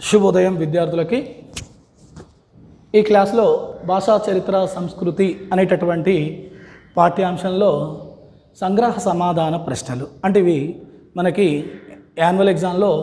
శుభోదయం విద్యార్థులకి ఈ క్లాస్లో భాషా చరిత్ర సంస్కృతి అనేటటువంటి పాఠ్యాంశంలో సంగ్రహ సమాధాన ప్రశ్నలు అంటే ఇవి మనకి యాన్యువల్ ఎగ్జామ్లో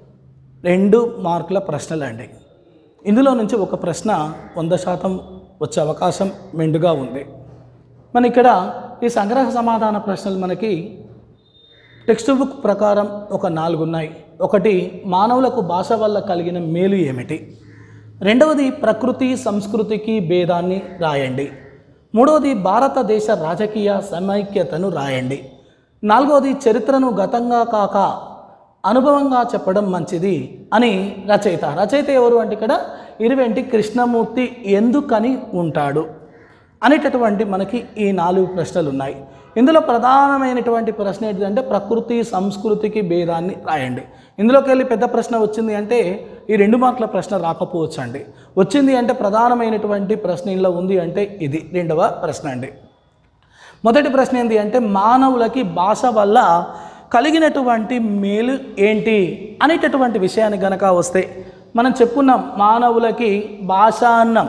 రెండు మార్కుల ప్రశ్నలు అండి ఇందులో నుంచి ఒక ప్రశ్న వంద శాతం వచ్చే అవకాశం మెండుగా ఉంది మన ఇక్కడ ఈ సంగ్రహ సమాధాన ప్రశ్నలు మనకి టెక్స్ట్ బుక్ ప్రకారం ఒక నాలుగు ఉన్నాయి ఒకటి మానవులకు భాష వల్ల కలిగిన మేలు ఏమిటి రెండవది ప్రకృతి సంస్కృతికి భేదాన్ని రాయండి మూడవది భారతదేశ రాజకీయ సమైక్యతను రాయండి నాలుగవది చరిత్రను గతంగా కాక అనుభవంగా చెప్పడం మంచిది అని రచయిత రచయిత ఎవరు అంటే ఇక్కడ ఇరువెంటి కృష్ణమూర్తి ఎందుకని ఉంటాడు అనేటటువంటి మనకి ఈ నాలుగు ప్రశ్నలు ఉన్నాయి ఇందులో ప్రధానమైనటువంటి ప్రశ్న ఏంటిదంటే ప్రకృతి సంస్కృతికి భేదాన్ని రాయండి ఇందులోకి వెళ్ళి పెద్ద ప్రశ్న వచ్చింది అంటే ఈ రెండు మార్కుల ప్రశ్న రాకపోవచ్చు అండి వచ్చింది అంటే ప్రధానమైనటువంటి ప్రశ్న ఇందులో ఉంది అంటే ఇది రెండవ ప్రశ్న అండి మొదటి ప్రశ్న ఏంటి అంటే మానవులకి భాష వల్ల కలిగినటువంటి మేలు ఏంటి అనేటటువంటి విషయానికి గనక వస్తే మనం చెప్పుకున్నాం మానవులకి భాష అన్నం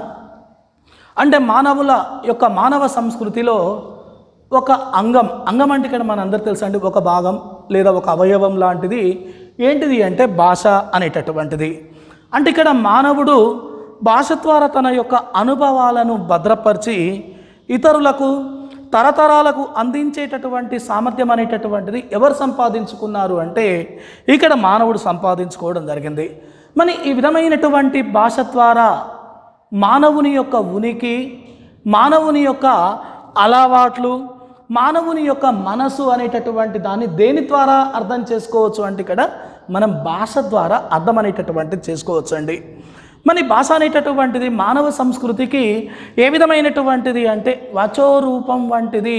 అంటే మానవుల యొక్క మానవ సంస్కృతిలో ఒక అంగం అంగం అంటే ఇక్కడ మన అందరు తెలుసు అండి ఒక భాగం లేదా ఒక అవయవం లాంటిది ఏంటిది అంటే భాష అనేటటువంటిది అంటే ఇక్కడ మానవుడు భాష ద్వారా తన యొక్క అనుభవాలను భద్రపరిచి ఇతరులకు తరతరాలకు అందించేటటువంటి సామర్థ్యం అనేటటువంటిది ఎవరు సంపాదించుకున్నారు అంటే ఇక్కడ మానవుడు సంపాదించుకోవడం జరిగింది మరి ఈ విధమైనటువంటి భాష ద్వారా మానవుని యొక్క ఉనికి మానవుని యొక్క అలవాట్లు మానవుని యొక్క మనసు అనేటటువంటి దాన్ని దేని ద్వారా అర్థం చేసుకోవచ్చు అంటే ఇక్కడ మనం భాష ద్వారా అర్థం అనేటటువంటిది చేసుకోవచ్చు అండి మరి భాష అనేటటువంటిది మానవ సంస్కృతికి ఏ విధమైనటువంటిది అంటే వచోరూపం వంటిది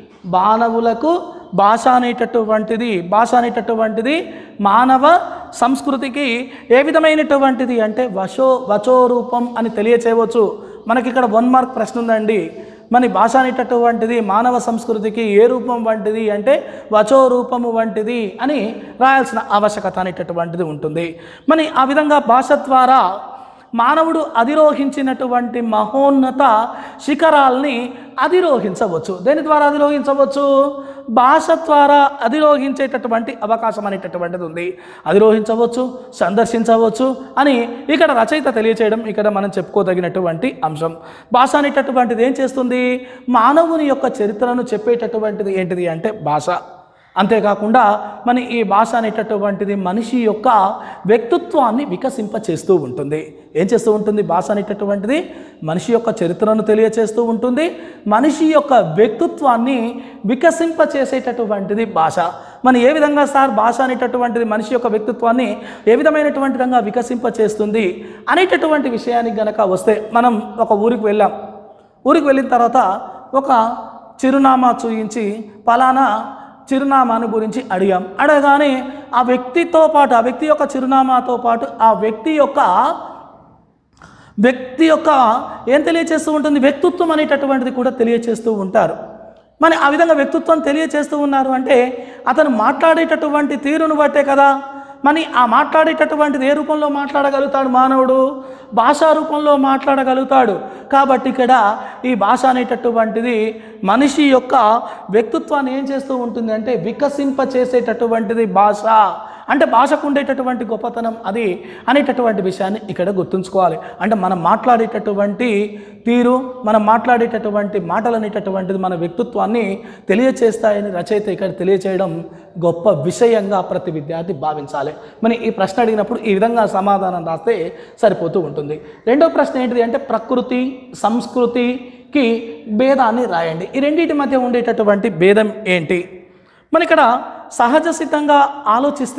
మానవులకు భాష అనేటటువంటిది భాష అనేటటువంటిది మానవ సంస్కృతికి ఏ విధమైనటువంటిది అంటే వశో వచోరూపం అని తెలియచేయవచ్చు మనకి ఇక్కడ వన్ మార్క్ ప్రశ్న ఉందండి మన భాష అనేటటువంటిది మానవ సంస్కృతికి ఏ రూపం వంటిది అంటే వచో రూపము వంటిది అని రాయాల్సిన ఆవశ్యకత అనేటటువంటిది ఉంటుంది మరి ఆ విధంగా భాష ద్వారా మానవుడు అధిరోహించినటువంటి మహోన్నత శిఖరాల్ని అధిరోహించవచ్చు దేని ద్వారా అధిరోహించవచ్చు భాష ద్వారా అధిరోహించేటటువంటి అవకాశం అనేటటువంటిది ఉంది అధిరోహించవచ్చు సందర్శించవచ్చు అని ఇక్కడ రచయిత తెలియచేయడం ఇక్కడ మనం చెప్పుకోదగినటువంటి అంశం భాష అనేటటువంటిది ఏం చేస్తుంది మానవుని యొక్క చరిత్రను చెప్పేటటువంటిది ఏంటిది అంటే భాష అంతేకాకుండా మన ఈ భాష అనేటటువంటిది మనిషి యొక్క వ్యక్తిత్వాన్ని వికసింపచేస్తూ ఉంటుంది ఏం చేస్తూ ఉంటుంది భాష అనేటటువంటిది మనిషి యొక్క చరిత్రను తెలియచేస్తూ ఉంటుంది మనిషి యొక్క వ్యక్తిత్వాన్ని వికసింపచేసేటటువంటిది భాష మన ఏ విధంగా సార్ భాష అనేటటువంటిది మనిషి యొక్క వ్యక్తిత్వాన్ని ఏ విధమైనటువంటి విధంగా వికసింపచేస్తుంది అనేటటువంటి విషయానికి గనక వస్తే మనం ఒక ఊరికి వెళ్ళాం ఊరికి వెళ్ళిన తర్వాత ఒక చిరునామా చూయించి పలానా చిరునామాను గురించి అడిగాం అడగానే ఆ వ్యక్తితో పాటు ఆ వ్యక్తి యొక్క చిరునామాతో పాటు ఆ వ్యక్తి యొక్క వ్యక్తి యొక్క ఏం తెలియచేస్తూ ఉంటుంది వ్యక్తిత్వం అనేటటువంటిది కూడా తెలియచేస్తూ ఉంటారు మరి ఆ విధంగా వ్యక్తిత్వం తెలియచేస్తూ ఉన్నారు అంటే అతను మాట్లాడేటటువంటి తీరును బట్టే కదా మరి ఆ మాట్లాడేటటువంటిది ఏ రూపంలో మాట్లాడగలుగుతాడు మానవుడు భాషా రూపంలో మాట్లాడగలుగుతాడు కాబట్టి ఇక్కడ ఈ భాష అనేటటువంటిది మనిషి యొక్క వ్యక్తిత్వాన్ని ఏం చేస్తూ ఉంటుంది అంటే వికసింప చేసేటటువంటిది భాష అంటే భాషకు ఉండేటటువంటి గొప్పతనం అది అనేటటువంటి విషయాన్ని ఇక్కడ గుర్తుంచుకోవాలి అంటే మనం మాట్లాడేటటువంటి తీరు మనం మాట్లాడేటటువంటి మాటలు అనేటటువంటిది మన వ్యక్తిత్వాన్ని తెలియచేస్తాయని రచయిత ఇక్కడ తెలియచేయడం గొప్ప విషయంగా ప్రతి విద్యార్థి భావించాలి మరి ఈ ప్రశ్న అడిగినప్పుడు ఈ విధంగా సమాధానం రాస్తే సరిపోతూ ఉంటుంది రెండో ప్రశ్న ఏంటిది అంటే ప్రకృతి సంస్కృతికి భేదాన్ని రాయండి ఈ రెండింటి మధ్య ఉండేటటువంటి భేదం ఏంటి మన ఇక్కడ సహజ సిద్ధంగా ఆలోచిస్తే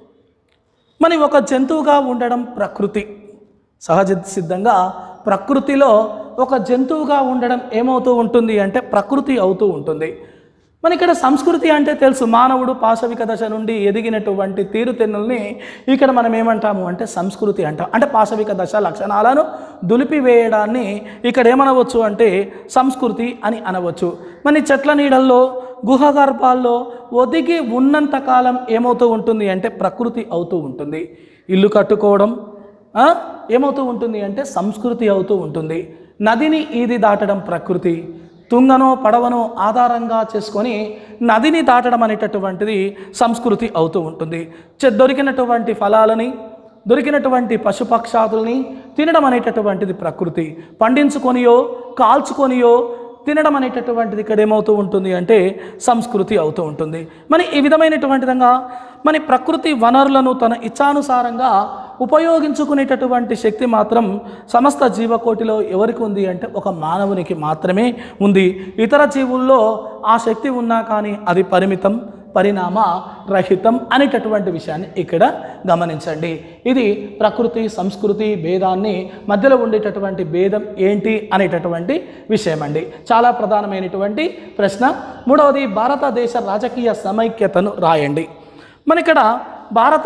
మరి ఒక జంతువుగా ఉండడం ప్రకృతి సహజ సిద్ధంగా ప్రకృతిలో ఒక జంతువుగా ఉండడం ఏమవుతూ ఉంటుంది అంటే ప్రకృతి అవుతూ ఉంటుంది మన ఇక్కడ సంస్కృతి అంటే తెలుసు మానవుడు పాశవిక దశ నుండి ఎదిగినటువంటి తీరుతెన్నుల్ని ఇక్కడ మనం ఏమంటాము అంటే సంస్కృతి అంటాం అంటే పాశవిక దశ లక్షణాలను దులిపివేయడాన్ని ఇక్కడ ఏమనవచ్చు అంటే సంస్కృతి అని అనవచ్చు మన చెట్ల నీడల్లో గుహ గర్భాల్లో ఒదిగి ఉన్నంత కాలం ఏమవుతూ ఉంటుంది అంటే ప్రకృతి అవుతూ ఉంటుంది ఇల్లు కట్టుకోవడం ఆ? ఏమవుతూ ఉంటుంది అంటే సంస్కృతి అవుతూ ఉంటుంది నదిని ఈది దాటడం ప్రకృతి తుంగనో పడవనో ఆధారంగా చేసుకొని నదిని దాటడం అనేటటువంటిది సంస్కృతి అవుతూ ఉంటుంది చె- దొరికినటువంటి ఫలాలని దొరికినటువంటి పశుపక్షాదుల్ని తినడం అనేటటువంటిది ప్రకృతి పండించుకొనియో కాల్చుకొనియో తినడం అనేటటువంటిది ఇక్కడ ఏమవుతూ ఉంటుంది అంటే సంస్కృతి అవుతూ ఉంటుంది మరి ఈ విధమైనటువంటి విధంగా మన ప్రకృతి వనరులను తన ఇచ్చానుసారంగా ఉపయోగించుకునేటటువంటి శక్తి మాత్రం సమస్త జీవకోటిలో ఎవరికి ఉంది అంటే ఒక మానవునికి మాత్రమే ఉంది ఇతర జీవుల్లో ఆ శక్తి ఉన్నా కానీ అది పరిమితం పరిణామ రహితం అనేటటువంటి విషయాన్ని ఇక్కడ గమనించండి ఇది ప్రకృతి సంస్కృతి భేదాన్ని మధ్యలో ఉండేటటువంటి భేదం ఏంటి అనేటటువంటి విషయం అండి చాలా ప్రధానమైనటువంటి ప్రశ్న మూడవది భారతదేశ రాజకీయ సమైక్యతను రాయండి మన ఇక్కడ భారత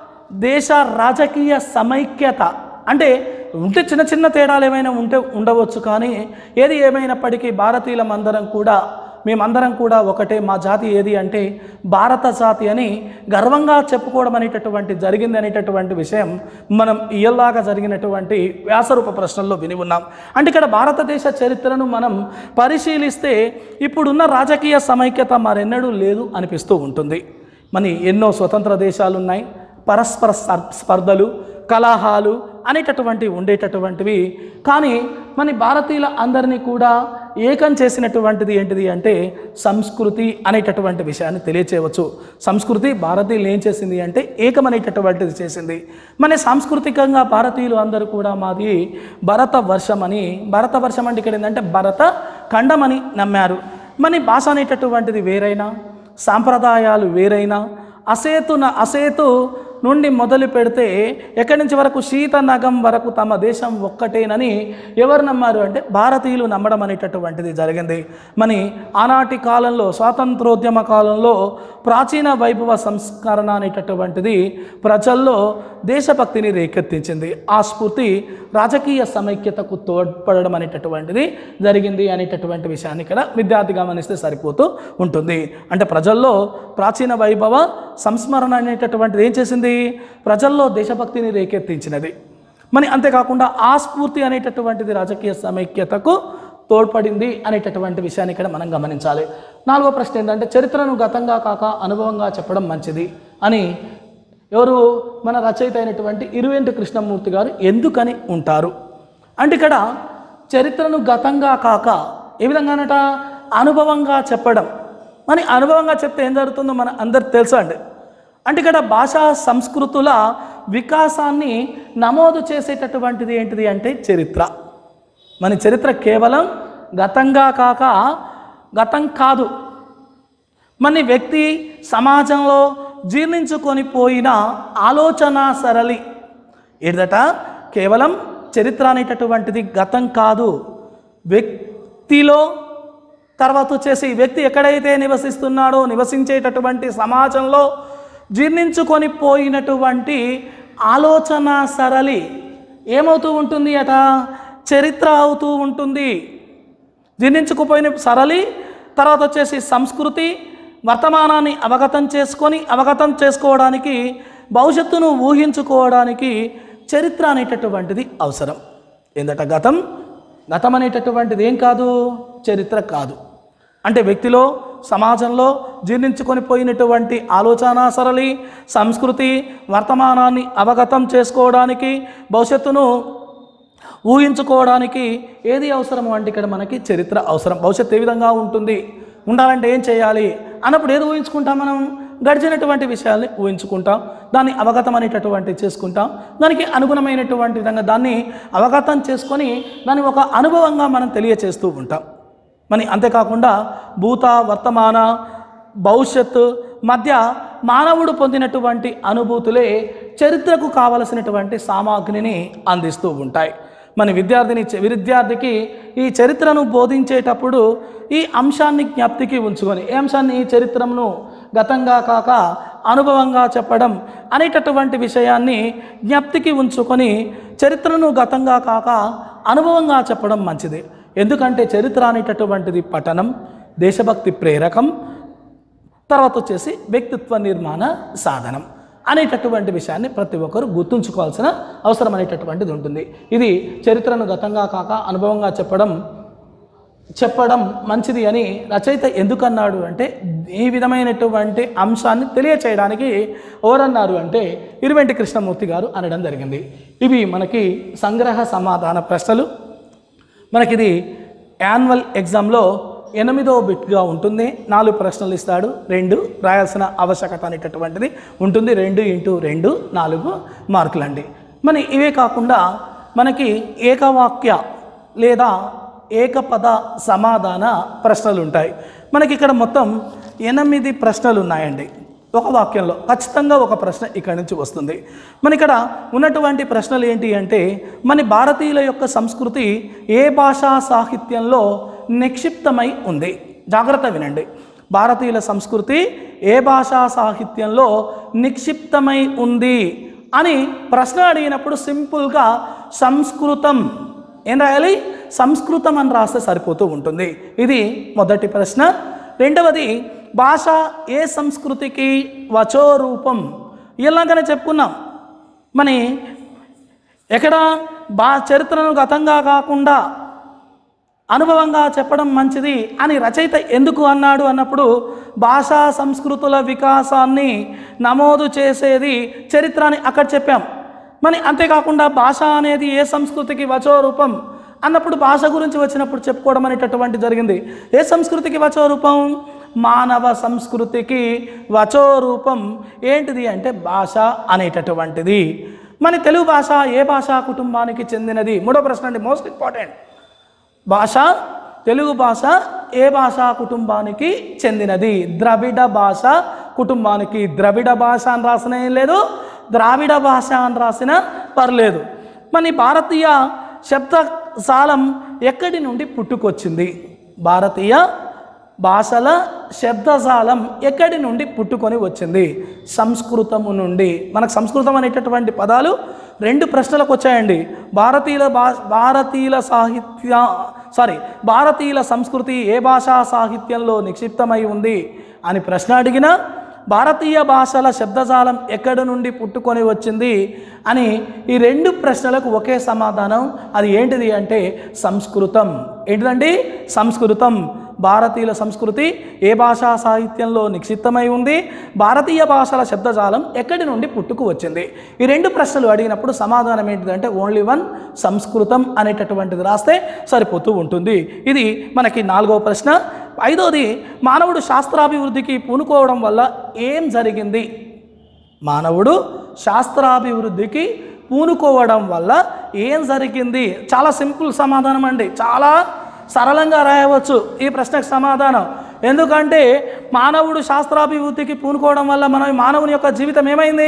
దేశ రాజకీయ సమైక్యత అంటే ఉంటే చిన్న చిన్న తేడాలు ఏమైనా ఉంటే ఉండవచ్చు కానీ ఏది ఏమైనప్పటికీ భారతీయులమందరం కూడా మేమందరం కూడా ఒకటే మా జాతి ఏది అంటే భారత జాతి అని గర్వంగా చెప్పుకోవడం అనేటటువంటి జరిగింది అనేటటువంటి విషయం మనం ఇయల్లాగా జరిగినటువంటి వ్యాసరూప ప్రశ్నల్లో విని ఉన్నాం అంటే ఇక్కడ భారతదేశ చరిత్రను మనం పరిశీలిస్తే ఇప్పుడున్న రాజకీయ సమైక్యత మరెన్నడూ లేదు అనిపిస్తూ ఉంటుంది మన ఎన్నో స్వతంత్ర దేశాలు ఉన్నాయి పరస్పర సర్- స్పర్ధలు కలహాలు అనేటటువంటివి ఉండేటటువంటివి కానీ మన భారతీయుల అందరినీ కూడా ఏకం చేసినటువంటిది ఏంటిది అంటే సంస్కృతి అనేటటువంటి విషయాన్ని తెలియచేయవచ్చు సంస్కృతి భారతీయులు ఏం చేసింది అంటే ఏకమనేటటువంటిది చేసింది మన సాంస్కృతికంగా భారతీయులు అందరూ కూడా మాది భరత వర్షం అని భరత వర్షం అంటే ఇక్కడ ఏంటంటే భరత ఖండం అని నమ్మారు మన భాష అనేటటువంటిది వేరైనా సాంప్రదాయాలు వేరైనా అసేతున అసేతు నుండి మొదలు పెడితే ఎక్కడి నుంచి వరకు శీత నగం వరకు తమ దేశం ఒక్కటేనని ఎవరు నమ్మారు అంటే భారతీయులు నమ్మడం అనేటటువంటిది జరిగింది మరి ఆనాటి కాలంలో స్వాతంత్రోద్యమ కాలంలో ప్రాచీన వైభవ సంస్కరణ అనేటటువంటిది ప్రజల్లో దేశభక్తిని రేకెత్తించింది ఆ స్ఫూర్తి రాజకీయ సమైక్యతకు తోడ్పడడం అనేటటువంటిది జరిగింది అనేటటువంటి విషయాన్ని ఇక్కడ విద్యార్థి గమనిస్తే సరిపోతూ ఉంటుంది అంటే ప్రజల్లో ప్రాచీన వైభవ సంస్మరణ అనేటటువంటిది ఏం చేసింది ప్రజల్లో దేశభక్తిని రేకెత్తించినది మరి అంతేకాకుండా ఆ స్ఫూర్తి అనేటటువంటిది రాజకీయ సమైక్యతకు తోడ్పడింది అనేటటువంటి విషయాన్ని ఇక్కడ మనం గమనించాలి నాలుగో ప్రశ్న ఏంటంటే చరిత్రను గతంగా కాక అనుభవంగా చెప్పడం మంచిది అని ఎవరు మన రచయిత అయినటువంటి ఇరువెంటి కృష్ణమూర్తి గారు ఎందుకని ఉంటారు అంటే ఇక్కడ చరిత్రను గతంగా కాక ఏ విధంగానట అనుభవంగా చెప్పడం మరి అనుభవంగా చెప్తే ఏం జరుగుతుందో మన అందరికి తెలుసు అండి అంటే ఇక్కడ భాషా సంస్కృతుల వికాసాన్ని నమోదు చేసేటటువంటిది ఏంటిది అంటే చరిత్ర మన చరిత్ర కేవలం గతంగా కాక గతం కాదు మన వ్యక్తి సమాజంలో జీర్ణించుకొని పోయిన ఆలోచన సరళి ఏంటట కేవలం చరిత్ర అనేటటువంటిది గతం కాదు వ్యక్తిలో తర్వాత వచ్చేసి ఈ వ్యక్తి ఎక్కడైతే నివసిస్తున్నాడో నివసించేటటువంటి సమాజంలో జీర్ణించుకొని పోయినటువంటి ఆలోచన సరళి ఏమవుతూ ఉంటుంది అట చరిత్ర అవుతూ ఉంటుంది జీర్ణించుకుపోయిన సరళి తర్వాత వచ్చేసి సంస్కృతి వర్తమానాన్ని అవగతం చేసుకొని అవగతం చేసుకోవడానికి భవిష్యత్తును ఊహించుకోవడానికి చరిత్ర అనేటటువంటిది అవసరం ఏందట గతం గతం అనేటటువంటిది ఏం కాదు చరిత్ర కాదు అంటే వ్యక్తిలో సమాజంలో జీర్ణించుకొని పోయినటువంటి ఆలోచన సరళి సంస్కృతి వర్తమానాన్ని అవగతం చేసుకోవడానికి భవిష్యత్తును ఊహించుకోవడానికి ఏది అవసరము అంటే ఇక్కడ మనకి చరిత్ర అవసరం భవిష్యత్తు ఏ విధంగా ఉంటుంది ఉండాలంటే ఏం చేయాలి అన్నప్పుడు ఏది ఊహించుకుంటాం మనం గడిచినటువంటి విషయాల్ని ఊహించుకుంటాం దాన్ని అవగతం అనేటటువంటి చేసుకుంటాం దానికి అనుగుణమైనటువంటి విధంగా దాన్ని అవగతం చేసుకొని దాన్ని ఒక అనుభవంగా మనం తెలియచేస్తూ ఉంటాం మరి అంతేకాకుండా భూత వర్తమాన భవిష్యత్తు మధ్య మానవుడు పొందినటువంటి అనుభూతులే చరిత్రకు కావలసినటువంటి సామాగ్రిని అందిస్తూ ఉంటాయి మన విద్యార్థిని విద్యార్థికి ఈ చరిత్రను బోధించేటప్పుడు ఈ అంశాన్ని జ్ఞప్తికి ఉంచుకొని ఏ అంశాన్ని ఈ చరిత్రను గతంగా కాక అనుభవంగా చెప్పడం అనేటటువంటి విషయాన్ని జ్ఞప్తికి ఉంచుకొని చరిత్రను గతంగా కాక అనుభవంగా చెప్పడం మంచిది ఎందుకంటే చరిత్ర అనేటటువంటిది పఠనం దేశభక్తి ప్రేరకం తర్వాత వచ్చేసి వ్యక్తిత్వ నిర్మాణ సాధనం అనేటటువంటి విషయాన్ని ప్రతి ఒక్కరు గుర్తుంచుకోవాల్సిన అవసరం అనేటటువంటిది ఉంటుంది ఇది చరిత్రను గతంగా కాక అనుభవంగా చెప్పడం చెప్పడం మంచిది అని రచయిత ఎందుకన్నాడు అంటే ఈ విధమైనటువంటి అంశాన్ని తెలియచేయడానికి ఎవరన్నారు అంటే ఇరువెంటి కృష్ణమూర్తి గారు అనడం జరిగింది ఇవి మనకి సంగ్రహ సమాధాన ప్రశ్నలు మనకిది యాన్యువల్ ఎగ్జామ్లో ఎనిమిదో బిట్గా ఉంటుంది నాలుగు ప్రశ్నలు ఇస్తాడు రెండు రాయాల్సిన ఆవశ్యకత అనేటటువంటిది ఉంటుంది రెండు ఇంటూ రెండు నాలుగు మార్కులండి మరి ఇవే కాకుండా మనకి ఏకవాక్య లేదా ఏకపద సమాధాన ప్రశ్నలు ఉంటాయి మనకి ఇక్కడ మొత్తం ఎనిమిది ప్రశ్నలు ఉన్నాయండి ఒక వాక్యంలో ఖచ్చితంగా ఒక ప్రశ్న ఇక్కడి నుంచి వస్తుంది మన ఇక్కడ ఉన్నటువంటి ప్రశ్నలు ఏంటి అంటే మన భారతీయుల యొక్క సంస్కృతి ఏ భాషా సాహిత్యంలో నిక్షిప్తమై ఉంది జాగ్రత్త వినండి భారతీయుల సంస్కృతి ఏ భాషా సాహిత్యంలో నిక్షిప్తమై ఉంది అని ప్రశ్న అడిగినప్పుడు సింపుల్గా సంస్కృతం ఏం రాయాలి సంస్కృతం అని రాస్తే సరిపోతూ ఉంటుంది ఇది మొదటి ప్రశ్న రెండవది భాష ఏ సంస్కృతికి వచో రూపం ఇలాగనే చెప్పుకున్నాం మరి ఎక్కడ బా చరిత్రను గతంగా కాకుండా అనుభవంగా చెప్పడం మంచిది అని రచయిత ఎందుకు అన్నాడు అన్నప్పుడు భాషా సంస్కృతుల వికాసాన్ని నమోదు చేసేది చరిత్ర అని అక్కడ చెప్పాం మరి అంతేకాకుండా భాష అనేది ఏ సంస్కృతికి వచో రూపం అన్నప్పుడు భాష గురించి వచ్చినప్పుడు చెప్పుకోవడం అనేటటువంటి జరిగింది ఏ సంస్కృతికి వచో రూపం మానవ సంస్కృతికి వచో రూపం ఏంటిది అంటే భాష అనేటటువంటిది మన తెలుగు భాష ఏ భాషా కుటుంబానికి చెందినది మూడో ప్రశ్న అండి మోస్ట్ ఇంపార్టెంట్ భాష తెలుగు భాష ఏ భాషా కుటుంబానికి చెందినది ద్రవిడ భాష కుటుంబానికి ద్రవిడ భాష అని రాసిన ఏం లేదు ద్రావిడ భాష అని రాసిన పర్లేదు మరి భారతీయ శబ్దశాలం ఎక్కడి నుండి పుట్టుకొచ్చింది భారతీయ భాషల శబ్దజాలం ఎక్కడి నుండి పుట్టుకొని వచ్చింది సంస్కృతము నుండి మనకు సంస్కృతం అనేటటువంటి పదాలు రెండు ప్రశ్నలకు వచ్చాయండి భారతీయుల భా భారతీయుల సాహిత్య సారీ భారతీయుల సంస్కృతి ఏ భాషా సాహిత్యంలో నిక్షిప్తమై ఉంది అని ప్రశ్న అడిగినా భారతీయ భాషల శబ్దజాలం ఎక్కడి నుండి పుట్టుకొని వచ్చింది అని ఈ రెండు ప్రశ్నలకు ఒకే సమాధానం అది ఏంటిది అంటే సంస్కృతం ఏంటిదండి సంస్కృతం భారతీయుల సంస్కృతి ఏ భాషా సాహిత్యంలో నిక్షిప్తమై ఉంది భారతీయ భాషల శబ్దజాలం ఎక్కడి నుండి పుట్టుకు వచ్చింది ఈ రెండు ప్రశ్నలు అడిగినప్పుడు సమాధానం ఏంటిదంటే ఓన్లీ వన్ సంస్కృతం అనేటటువంటిది రాస్తే సరిపోతూ ఉంటుంది ఇది మనకి నాలుగవ ప్రశ్న ఐదోది మానవుడు శాస్త్రాభివృద్ధికి పూనుకోవడం వల్ల ఏం జరిగింది మానవుడు శాస్త్రాభివృద్ధికి పూనుకోవడం వల్ల ఏం జరిగింది చాలా సింపుల్ సమాధానం అండి చాలా సరళంగా రాయవచ్చు ఈ ప్రశ్నకు సమాధానం ఎందుకంటే మానవుడు శాస్త్రాభివృద్ధికి పూనుకోవడం వల్ల మన మానవుని యొక్క జీవితం ఏమైంది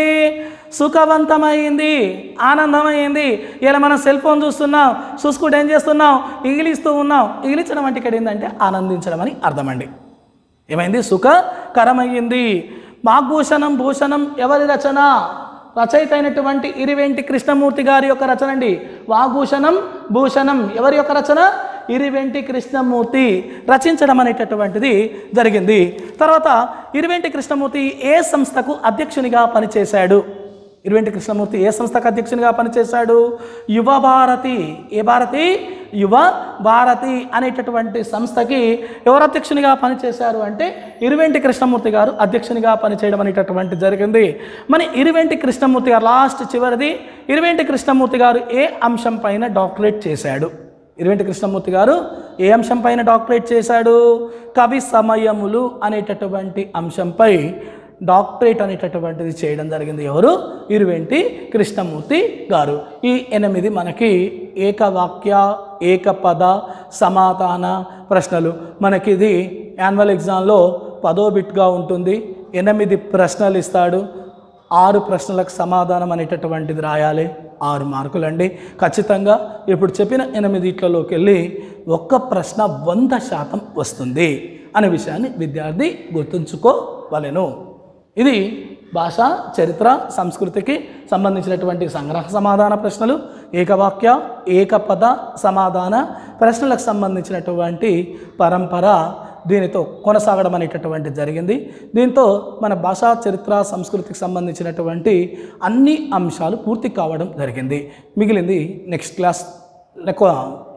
సుఖవంతమైంది ఆనందమైంది ఇలా మనం సెల్ ఫోన్ చూస్తున్నాం చూసుకుంటూ ఏం చేస్తున్నాం ఇంగిలిస్తూ ఉన్నాం ఇంగిలించడం అంటే ఇక్కడ ఏంటంటే ఆనందించడం అని అర్థమండి ఏమైంది సుఖకరమయ్యింది వాగ్భూషణం భూషణం ఎవరి రచన రచయిత అయినటువంటి ఇరివెంటి కృష్ణమూర్తి గారి యొక్క రచన అండి వాగ్భూషణం భూషణం ఎవరి యొక్క రచన ఇరివెంటి కృష్ణమూర్తి రచించడం అనేటటువంటిది జరిగింది తర్వాత ఇరివెంటి కృష్ణమూర్తి ఏ సంస్థకు అధ్యక్షునిగా పనిచేశాడు ఇరువెంటి కృష్ణమూర్తి ఏ సంస్థకు అధ్యక్షునిగా పనిచేశాడు యువ భారతి ఏ భారతి యువ భారతి అనేటటువంటి సంస్థకి ఎవరు అధ్యక్షునిగా పనిచేశారు అంటే ఇరువెంటి కృష్ణమూర్తి గారు అధ్యక్షునిగా పనిచేయడం అనేటటువంటి జరిగింది మరి ఇరువెంటి కృష్ణమూర్తి గారు లాస్ట్ చివరిది ఇరువెంటి కృష్ణమూర్తి గారు ఏ అంశం పైన డాక్టరేట్ చేశాడు ఇరువెంటి కృష్ణమూర్తి గారు ఏ అంశం పైన డాక్టరేట్ చేశాడు కవి సమయములు అనేటటువంటి అంశంపై డాక్టరేట్ అనేటటువంటిది చేయడం జరిగింది ఎవరు ఇరువెంటి కృష్ణమూర్తి గారు ఈ ఎనిమిది మనకి ఏకవాక్య ఏకపద సమాధాన ప్రశ్నలు మనకి ఇది యాన్యువల్ ఎగ్జామ్లో పదో బిట్గా ఉంటుంది ఎనిమిది ప్రశ్నలు ఇస్తాడు ఆరు ప్రశ్నలకు సమాధానం అనేటటువంటిది రాయాలి ఆరు మార్కులండి ఖచ్చితంగా ఇప్పుడు చెప్పిన ఎనిమిదిట్లలోకి వెళ్ళి ఒక్క ప్రశ్న వంద శాతం వస్తుంది అనే విషయాన్ని విద్యార్థి గుర్తుంచుకోవలెను ఇది భాష చరిత్ర సంస్కృతికి సంబంధించినటువంటి సంగ్రహ సమాధాన ప్రశ్నలు ఏకవాక్య ఏకపద సమాధాన ప్రశ్నలకు సంబంధించినటువంటి పరంపర దీనితో కొనసాగడం అనేటటువంటి జరిగింది దీంతో మన భాషా చరిత్ర సంస్కృతికి సంబంధించినటువంటి అన్ని అంశాలు పూర్తి కావడం జరిగింది మిగిలింది నెక్స్ట్ క్లాస్ ఎక్కువ